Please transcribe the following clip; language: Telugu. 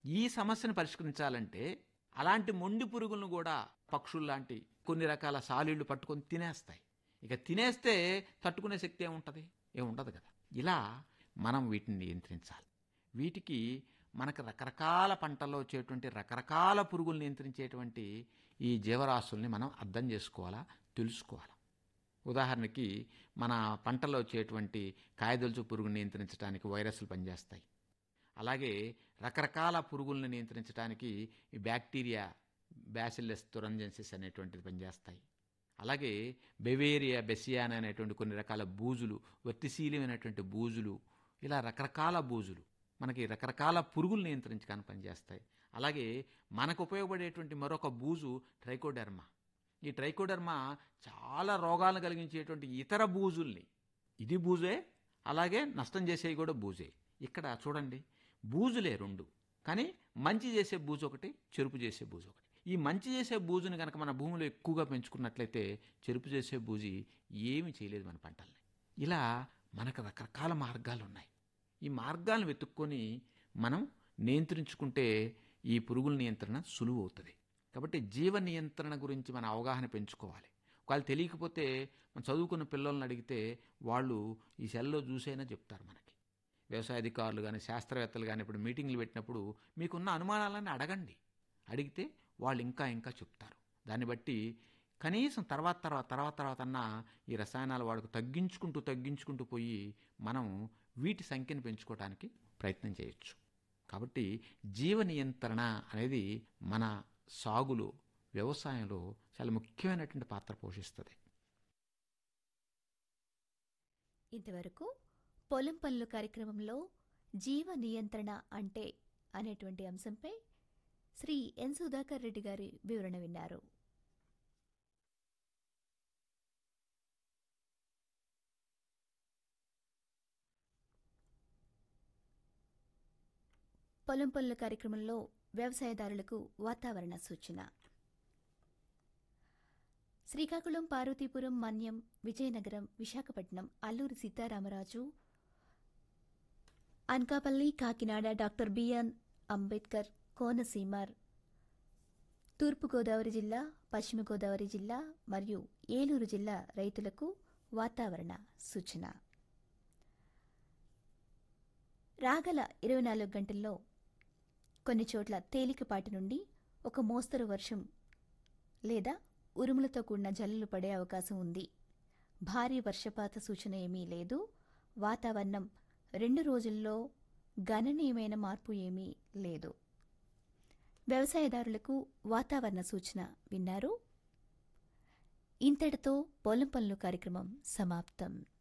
ఈ సమస్యను పరిష్కరించాలంటే అలాంటి మొండి పురుగులను కూడా పక్షుల్లాంటి కొన్ని రకాల సాలీళ్లు పట్టుకొని తినేస్తాయి ఇక తినేస్తే తట్టుకునే శక్తి ఏముంటుంది ఏముండదు కదా ఇలా మనం వీటిని నియంత్రించాలి వీటికి మనకు రకరకాల పంటల్లో వచ్చేటువంటి రకరకాల పురుగులు నియంత్రించేటువంటి ఈ జీవరాశుల్ని మనం అర్థం చేసుకోవాలా తెలుసుకోవాలా ఉదాహరణకి మన పంటల్లో వచ్చేటువంటి కాయదొలుచు పురుగుని నియంత్రించడానికి వైరస్లు పనిచేస్తాయి అలాగే రకరకాల పురుగులను నియంత్రించడానికి ఈ బ్యాక్టీరియా బ్యాసిల్లస్ తురంజెన్సిస్ అనేటువంటిది పనిచేస్తాయి అలాగే బెవేరియా బెసియానా అనేటువంటి కొన్ని రకాల బూజులు వర్తిశీలమైనటువంటి బూజులు ఇలా రకరకాల బూజులు మనకి రకరకాల పురుగులు నియంత్రించడానికి పనిచేస్తాయి అలాగే మనకు ఉపయోగపడేటువంటి మరొక బూజు ట్రైకోడెర్మా ఈ ట్రైకోడెర్మా చాలా రోగాలను కలిగించేటువంటి ఇతర బూజుల్ని ఇది బూజే అలాగే నష్టం చేసేవి కూడా బూజే ఇక్కడ చూడండి బూజులే రెండు కానీ మంచి చేసే బూజు ఒకటి చెరుపు చేసే బూజు ఒకటి ఈ మంచి చేసే బూజుని కనుక మన భూమిలో ఎక్కువగా పెంచుకున్నట్లయితే చెరుపు చేసే బూజి ఏమి చేయలేదు మన పంటల్ని ఇలా మనకు రకరకాల మార్గాలు ఉన్నాయి ఈ మార్గాలను వెతుక్కొని మనం నియంత్రించుకుంటే ఈ పురుగుల నియంత్రణ సులువు అవుతుంది కాబట్టి జీవ నియంత్రణ గురించి మన అవగాహన పెంచుకోవాలి ఒకవేళ తెలియకపోతే మనం చదువుకున్న పిల్లల్ని అడిగితే వాళ్ళు ఈ సెల్లో చూసైనా చెప్తారు మనకి వ్యవసాయ అధికారులు కానీ శాస్త్రవేత్తలు కానీ ఇప్పుడు మీటింగ్లు పెట్టినప్పుడు మీకున్న అనుమానాలని అడగండి అడిగితే వాళ్ళు ఇంకా ఇంకా చెప్తారు దాన్ని బట్టి కనీసం తర్వాత తర్వాత తర్వాత తర్వాత అన్న ఈ రసాయనాల వాడుకు తగ్గించుకుంటూ తగ్గించుకుంటూ పోయి మనం వీటి సంఖ్యను పెంచుకోవడానికి ప్రయత్నం చేయొచ్చు కాబట్టి జీవ నియంత్రణ అనేది మన సాగులో వ్యవసాయంలో చాలా ముఖ్యమైనటువంటి పాత్ర పోషిస్తుంది ఇంతవరకు పొలం పనులు కార్యక్రమంలో జీవ నియంత్రణ అంటే అనేటువంటి అంశంపై శ్రీ ఎన్ సుధాకర్ రెడ్డి గారి వివరణ విన్నారు పొలం పనుల కార్యక్రమంలో వ్యవసాయదారులకు వాతావరణ సూచన శ్రీకాకుళం పార్వతీపురం మన్యం విజయనగరం విశాఖపట్నం అల్లూరి సీతారామరాజు అనకాపల్లి కాకినాడ డాక్టర్ బిఎన్ అంబేద్కర్ కోనసీమర్ తూర్పుగోదావరి జిల్లా పశ్చిమ గోదావరి జిల్లా మరియు ఏలూరు జిల్లా రైతులకు వాతావరణ సూచన రాగల ఇరవై నాలుగు గంటల్లో కొన్ని చోట్ల తేలికపాటి నుండి ఒక మోస్తరు వర్షం లేదా ఉరుములతో కూడిన జల్లులు పడే అవకాశం ఉంది భారీ వర్షపాత సూచన ఏమీ లేదు వాతావరణం రెండు రోజుల్లో గణనీయమైన మార్పు ఏమీ లేదు వ్యవసాయదారులకు వాతావరణ సూచన విన్నారు ఇంతటితో పొలం పనులు కార్యక్రమం సమాప్తం